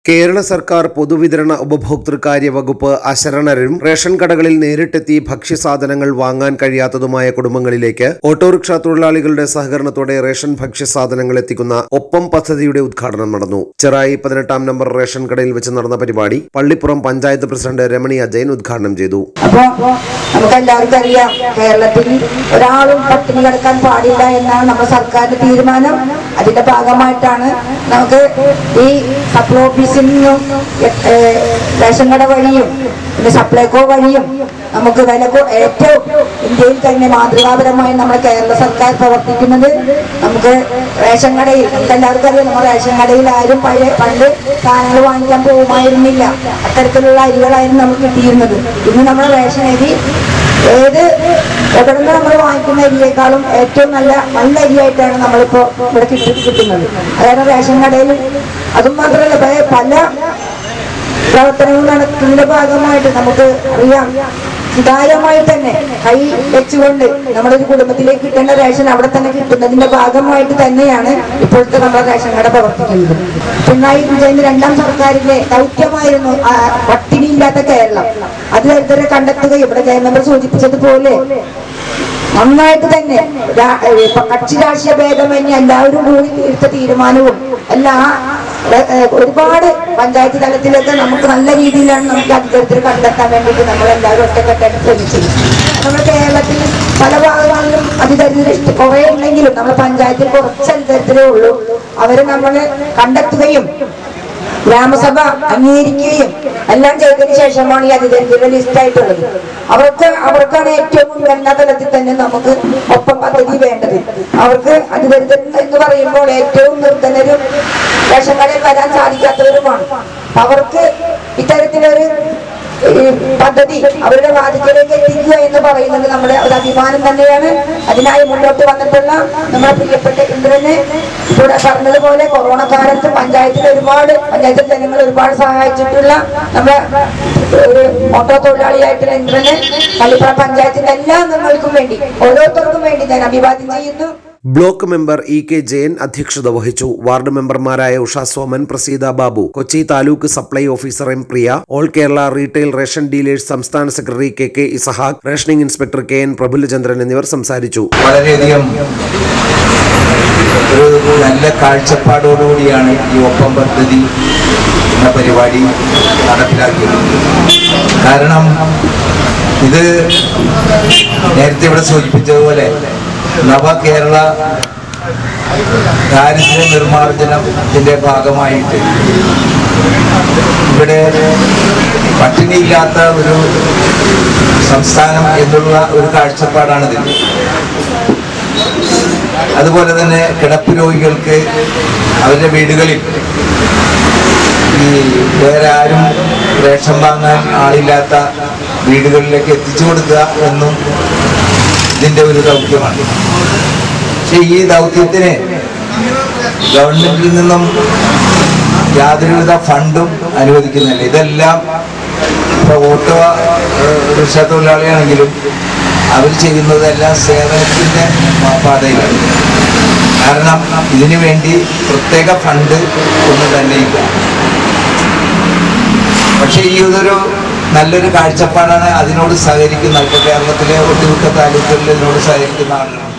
കേരള സർക്കാർ പൊതുവിതരണ ഉപഭോക്തൃകാര്യ വകുപ്പ് അശരണരും റേഷൻ കടകളിൽ നേരിട്ടെത്തി ഭക്ഷ്യസാധനങ്ങൾ വാങ്ങാൻ കഴിയാത്തതുമായ കുടുംബങ്ങളിലേക്ക് ഓട്ടോറിക്ഷ തൊഴിലാളികളുടെ സഹകരണത്തോടെ റേഷൻ ഭക്ഷ്യസാധനങ്ങൾ എത്തിക്കുന്ന ഒപ്പം പദ്ധതിയുടെ ഉദ്ഘാടനം നടന്നു ചെറായി പതിനെട്ടാം നമ്പർ റേഷൻ കടയിൽ വെച്ച് നടന്ന പരിപാടി പള്ളിപ്പുറം പഞ്ചായത്ത് പ്രസിഡന്റ് രമണി അജയൻ ഉദ്ഘാടനം ചെയ്തു അപ്പൊ നമുക്ക് എല്ലാവർക്കും അറിയാം കേരളത്തിൽ ഒരാളും പട്ടിണി കിടക്കാൻ പാടില്ല എന്നാണ് നമ്മുടെ സർക്കാരിന്റെ തീരുമാനം അതിന്റെ ഭാഗമായിട്ടാണ് നമുക്ക് ഈ സപ്ലൈ ഓഫീസിൽ നിന്നും ഏ, റേഷൻ കട വഴിയും പിന്നെ സപ്ലൈകോ വഴിയും നമുക്ക് വില കൊ- ഏറ്റവും ഇന്ത്യയിൽ തന്നെ മാതൃകാപരമായി നമ്മുടെ കേരള സർക്കാർ പ്രവർത്തിക്കുന്നത് നമുക്ക് റേഷൻ കടയിൽ നമുക്ക് എല്ലാവർക്കും അറിയാം നമ്മുടെ റേഷൻ കടയിൽ ആരും പഴയ പണ്ട് സാധനങ്ങൾ വാങ്ങിക്കാൻ പോകുമായിരുന്നില്ല അത്തരത്തിലുള്ള അരികളായിരുന്നു നമുക്ക് കിട്ടിയിരുന്നത് ഇന്ന് നമ്മുടെ റേഷൻ അരി ഏത് എവിടെ നിന്ന് നമ്മൾ വാങ്ങിക്കുന്ന അരിയേക്കാളും ഏറ്റവും നല്ല നല്ല അരിയായിട്ടാണ് നമ്മളിപ്പോ ഇവിടെ കിട്ടി കിട്ടുന്നത് അതായത് റേഷൻ കടയിൽ അതും മാത്രമല്ല പ- പല പ്രവർത്തനങ്ങൾ നടത്തുന്നതിന്റെ ഭാഗമായിട്ട് നമുക്ക് അറിയാം സുതാര്യമായി തന്നെ കൈ വെച്ചുകൊണ്ട് നമ്മുടെ ഒരു കുടുംബത്തിലേക്ക് കിട്ടേണ്ട റേഷൻ അവിടെ തന്നെ കിട്ടുന്നതിന്റെ ഭാഗമായിട്ട് തന്നെയാണ് ഇപ്പോഴത്തെ നമ്മുടെ റേഷൻ കട പ്രവർത്തിക്കുന്നത് പിണറായി വിജയന്റെ രണ്ടാം സർക്കാരിന്റെ ദൗത്യമായിരുന്നു ആ പട്ടിണിയില്ലാത്ത കേരളം അത് ദരിദ്രരെ കണ്ടെത്തുകയും ഇവിടെ ജയമന്ത്രി സൂചിപ്പിച്ചതുപോലെ നന്നായിട്ട് തന്നെ രാ- ഏ, ഇപ്പൊ കക്ഷി രാഷ്ട്രീയ ഭേദമന്യേ എല്ലാവരും കൂടി എടുത്ത തീരുമാനവും എല്ലാ ഏ, ഏ, ഒരുപാട് പഞ്ചായത്ത് തലത്തിലൊക്കെ നമുക്ക് നല്ല രീതിയിലാണ് നമുക്ക് അധികൃതർ കണ്ടെത്താൻ വേണ്ടിയിട്ട് നമ്മൾ എല്ലാവരും ഒറ്റക്കെട്ടായിട്ട് ശ്രമിച്ചത് നമ്മുടെ കേരളത്തിൽ പല ഭാഗങ്ങളിലും അതിദരിദ്ര ഇഷ്ടം കുറെ ഉണ്ടെങ്കിലും നമ്മുടെ പഞ്ചായത്തിൽ കുറച്ച് അതിദരിദ്രേ ഉള്ളൂ അവരെ നമ്മൾ കണ്ടെത്തുകയും ഗ്രാമസഭ അംഗീകരിക്കുകയും എല്ലാം ചെയ്തതിനു ശേഷമാണ് ഈ അതിദരിദ്ര ലിസ്റ്റ് ആയിട്ടുള്ളത് അവർക്ക് അവർക്കാണ് ഏറ്റവും മുൻഗണനാ തലത്തിൽ തന്നെ നമുക്ക് ഒപ്പം പദ്ധതി വേണ്ടത് അവർക്ക് അതിദരിദ്രൻ എന്ന് പറയുമ്പോൾ ഏറ്റവും നിർധനരും റേഷൻ കടയിൽ വരാൻ സാധിക്കാത്തവരുമാണ് അവർക്ക് ഇത്തരത്തിലൊരു ഈ പദ്ധതി അവരുടെ വാതിക്കലേക്ക് എത്തിക്കുക എന്ന് പറയുന്നത് നമ്മുടെ ഒരു അഭിമാനം തന്നെയാണ് അതിനായി മുന്നോട്ട് വന്നിട്ടുള്ള നമ്മുടെ പ്രിയപ്പെട്ട ഇന്ദ്രന് ഇവിടെ പറഞ്ഞതുപോലെ കൊറോണ കാലത്ത് പഞ്ചായത്തിൽ ഒരുപാട് പഞ്ചായത്തിൽ ജനങ്ങൾ ഒരുപാട് സഹായിച്ചിട്ടുള്ള നമ്മുടെ ഒരു ഓട്ടോ തൊഴിലാളിയായിട്ടുള്ള ഇന്ദ്രന് പള്ളിപ്പുറം പഞ്ചായത്തിന്റെ എല്ലാ അംഗങ്ങൾക്കും വേണ്ടി ഓരോരുത്തർക്കും വേണ്ടി ഞാൻ അഭിവാദ്യം ചെയ്യുന്നു ബ്ലോക്ക് മെമ്പർ ഇ കെ ജയൻ അധ്യക്ഷത വഹിച്ചു വാർഡ് മെമ്പർമാരായ Usha Soman Praseetha Babu Kochi taluk supply officer M Priya all Kerala retail ration dealers സംസ്ഥാന secretary K K Isahaq rationing inspector K N Prafullachandran എന്നിവർ സംസാരിച്ചു വളരെയധികം ഒരു നല്ല കാഴ്ചപ്പാടോടുകൂടിയാണ് ഈ ഒപ്പം പദ്ധതി എന്ന പരിപാടി നടപ്പിലാക്കിയത് കാരണം ഇത് നേരത്തെ ഇവിടെ സൂചിപ്പിച്ചതുപോലെ നവകേരള ദാരിദ്ര്യ നിർമ്മാർജ്ജനത്തിന്റെ ഭാഗമായിട്ട് ഇവിടെ പട്ടിണിയില്ലാത്ത ഒരു സംസ്ഥാനം എന്നുള്ള ഒരു കാഴ്ചപ്പാടാണിതിൽ അതുപോലെ തന്നെ കിടപ്പ് രോഗികൾക്ക് അവരുടെ വീടുകളിൽ ഈ വേറെ ആരും റേഷൻ വാങ്ങാൻ ആളില്ലാത്ത വീടുകളിലേക്ക് എത്തിച്ചു കൊടുക്കുക എന്നും ഇതിൻ്റെ ഒരു ദൗത്യമാണ് പക്ഷെ ഈ ദൗത്യത്തിന് ഗവൺമെന്റിൽ നിന്നും യാതൊരുവിധ ഫണ്ടും അനുവദിക്കുന്നില്ല ഇതെല്ലാം ഇപ്പോൾ ഓട്ടോ ഏഹ്, റിക്ഷ തൊഴിലാളിയാണെങ്കിലും അവർ ചെയ്യുന്നതെല്ലാം സേവനത്തിൻ്റെ പാതയിലാണ് കാരണം ഇതിനു വേണ്ടി പ്രത്യേക ഫണ്ട് ഒന്നും തന്നെ ഇല്ല പക്ഷേ ഈ ഇതൊരു നല്ലൊരു കാഴ്ചപ്പാടാണ് അതിനോട് സഹകരിക്കുന്ന ഇപ്പോൾ കേരളത്തിലെ ഒട്ടുമിക്ക താലൂക്കുകളിൽ ഇതിനോട് സഹകരിക്കുന്ന ആളുകളുണ്ട്